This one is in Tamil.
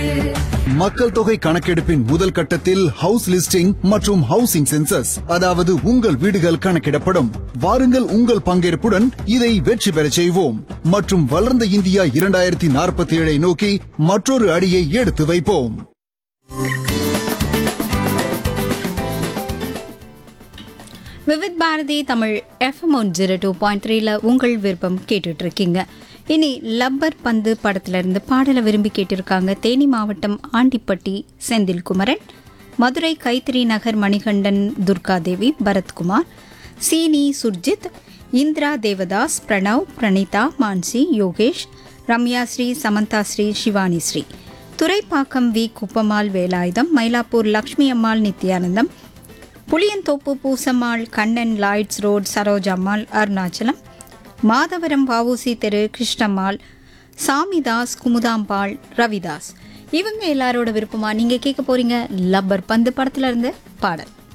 மக்கள் தொகை கணக்கெடுப்பின் முதல் கட்டத்தில் ஹவுஸ் லிஸ்டிங் மற்றும் ஹவுசிங் சென்சஸ் அதாவது உங்கள் வீடுகள் கணக்கிடப்படும் வாருங்கள் உங்கள் பங்கேற்புடன் இதை வெற்றி பெறச் செய்வோம் மற்றும் வளர்ந்த இந்தியா இரண்டாயிரத்தி நாற்பத்தி ஏழை நோக்கி மற்றொரு அடியை எடுத்து வைப்போம் Vividh Bharati Tamil FM one zero two point த்ரீல உங்கள் விருப்பம் கேட்டுட்டு இருக்கீங்க இனி லப்பர் பந்து படத்துல இருந்து பாடலை விரும்பி கேட்டிருக்காங்க தேனி மாவட்டம் ஆண்டிப்பட்டி செந்தில்குமரன் மதுரை கைத்திரி நகர் Manikandan Durgadevi Bharathkumar Seeni Surjith Indira Devadas Pranav Praneetha Mansi Yogesh Ramya Sri Samantha Sri Shivani Sri Thoraipakkam V Kuppammal Velayudham Mylapore Lakshmi Ammal Nithyanandam Pulianthope Poosammal Kannan Lloyds road Sarojammal Arunachalam Madhavaram வவுசி தெரு கிருஷ்ணம்மாள் சாமிதாஸ் குமுதாம்பாள் ரவிதாஸ் இவங்க எல்லாரோட விருப்பமா நீங்க கேட்க போறீங்க லப்பர் பந்து படத்துல இருந்து பாடல்